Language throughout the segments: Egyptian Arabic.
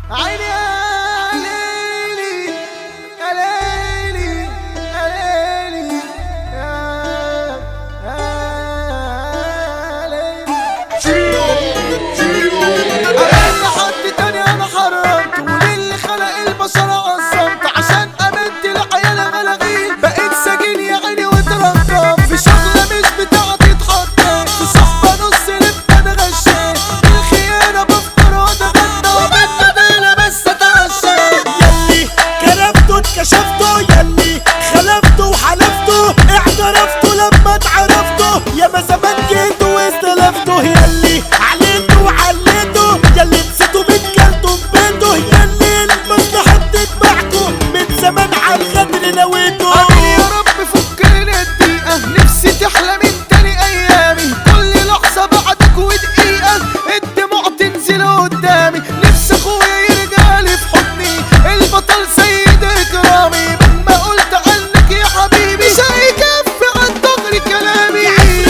عيني يا ليلي يا ليلي يا ليلي يا يا ليلي أنا حد تاني أنا حرمت وللي خلق البشر عظمت عشان أمنت العيال غلاغيل بقيت سجين يا عيني واترقم في شغلة مش بتاعتي اتحطيت في صحبة نص لبت أنا غشيت الخيانة بفطر وأتغنى وبالندالة بس أتعشى يلي كرفته اتكشفته يلي خلفته وحلفته اعترفته لما اتعرفته يا ما زمان جيت واستلفته يلي عليته وعليته يلي نسيته من كلته بيته يلي المصلحة بتتبعكوا من زمان على الغدر نويته آمين يا رب فكرنا الدقيقة نفسي تحلى من تاني أيامي كل لحظة بعدك ودقيقة الدموع تنزل قدامي نفسي أخويا يرجع لي في حضني البطل سيد إكرامي مهما قلت عنك يا حبيبي مش هيكفي عن ضغري كلامي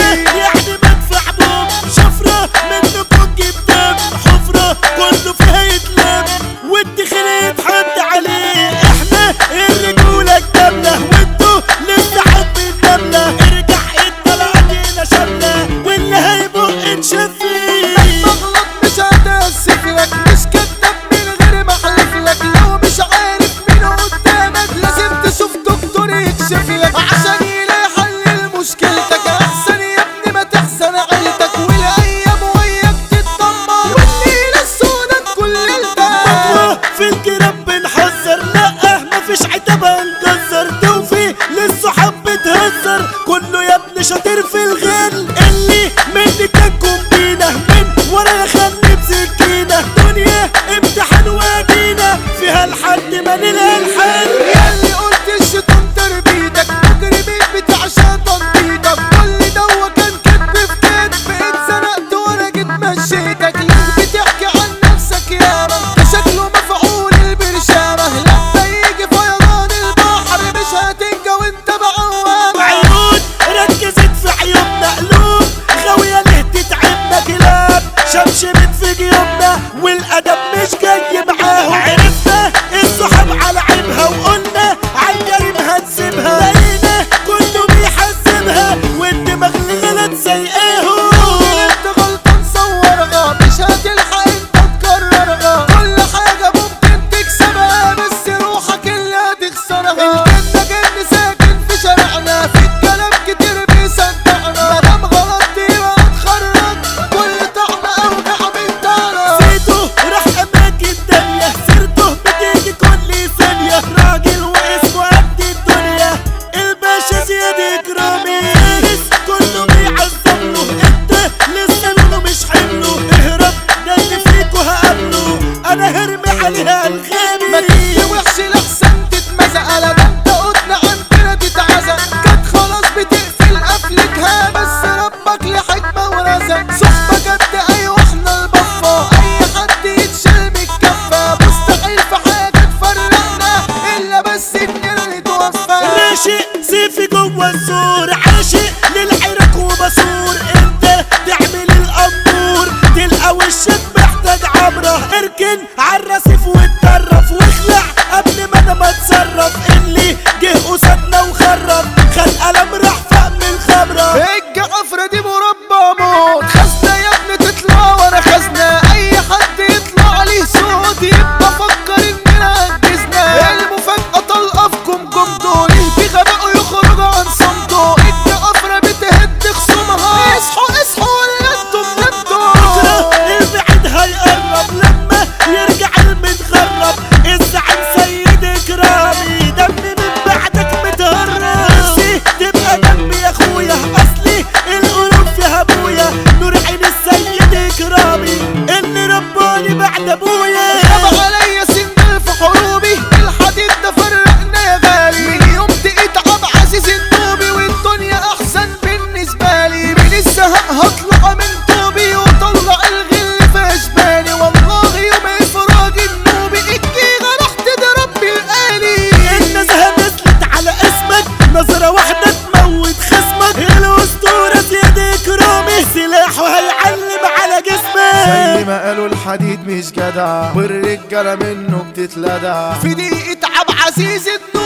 يعني مدفع بوم شفرة منكم جبتم حفرة كله فيها يتلم والدخل يتحط عليه احنا الرجولة الكاملة وانتو لسه حاطين النملة ارجع انت لقينا شاملة واللي هيبق نشوف فيه بغلط مش هتأسف لك مش كداب من غير ما احلف لك لو مش عارف مين قدامك لازم تشوف دكتور يكشف لك عشان يلاقي حل لمشكلتك احسن يا ابني ما تحزن عيلتك والايام وياك تتدمر والليله السوداء كل الباب خطوة في الجراب بنحذر لا مفيش عتاب هنكسر توفي للصحاب بتهزر كله يا ابني شاطر في الغل اللي مني تكون بينا من ورا خلي بسكينة دنيا امتحان واجينا فيها لحد ما نلاقي الحل ياللي قلت الشيطان تربيتك مجرمين بتاع شيطان بيتك كل دوا كان كدب في كدب اتزنقت وانا جيت مشيتك ليه بتحكي عن نفسك ياما ده شكله مفعول البرشامة لما يجي فيضان البحر مش هتنجى وانت بعوامة عيون ركزت في عيوننا قلوب غاوية ليه تتعبنا كلاب شمشمت في جيوبنا والأدب مش جاي معاهم عرفنا الصحاب على عيبها وقلنا عالجريم هنسيبها لقينا كله بيحزمها والدماغ الغلط سايقاهم انت غلطان صورها مش هتلحق انت تكررها كل حاجة ممكن تكسبها بس روحك اللي هتخسرها الجنة جن ساكن في شارعنا في الكلام كتير بيصدقنا مادام غلطت يبقى اتخرج كل طعم اوجع من طعنا سيته راح اماكن تانية سيرته بتيجي كل ثانية راجل واسمه قد الدنيا الباشا زياد اكرامي فارس كله بيعظم له انت لسه لونه مش حمله اهرب ده اللي فيكوا هقابله انا هرمي عليها ما الخامي تيجي وحش لحسن تتمزق على ده انت قدنا عندنا تتعزق كانت خلاص بتقفل قفلتها بس ربك لحكمة ورزق صحبة جد ايوه احنا البفة اي حد يتشال من الكفة مستحيل في حاجة تفرقنا الا بس اننا نتوفى راشق سيفي جوه الزور عاشق للعرق وبصور انت تعمل الامور تلقى وشك محتاج عبره اركن عالرصيف واتطرف واخلع قبل ما انا ما اتصرف اللي جه قصادنا وخرب خد قلم راح فوق من الخمره الجعفرة دي مربى موت خزنة يا ابني تطلع ورا خزنة اي حد يطلع عليه صوت يبقى فكر اننا انجزنا المفاجأة طلقة في جمجمته ليه بغباء يخرج عن صمته الجعفرة بتهد خصومها اصحوا اصحوا ولا انتم بكره نمتوا البعيد هيقرب لما يرجع المتغرب الزعيم سيد اكرامي دمي من بعدك متهرب نفسي تبقى جنبي يا اخويا اصلي القلوب فيها ابويا نور عين السيد اكرامي اللي رباني بعد ابويا غاب عليا سندل في حروبي الحديد ده فرقنا يا غالي من يوم تقيت عب عزيز النوبي والدنيا احسن بالنسبه لي من الزهق هطلع من طوبي وطلع الغل في اشبالي والله يوم افراج النوبي الجيغه راح تضرب بالآلي النزهة نزلت على اسمك نظرة واحدة تموت خصمك الاسطورة زياد اكرامي سلاحه هيعلم على جسمك زي ما ياما قالوا الحديد مش جدع والرجالة منه بتتلدع في دقيقة عب عزيز النور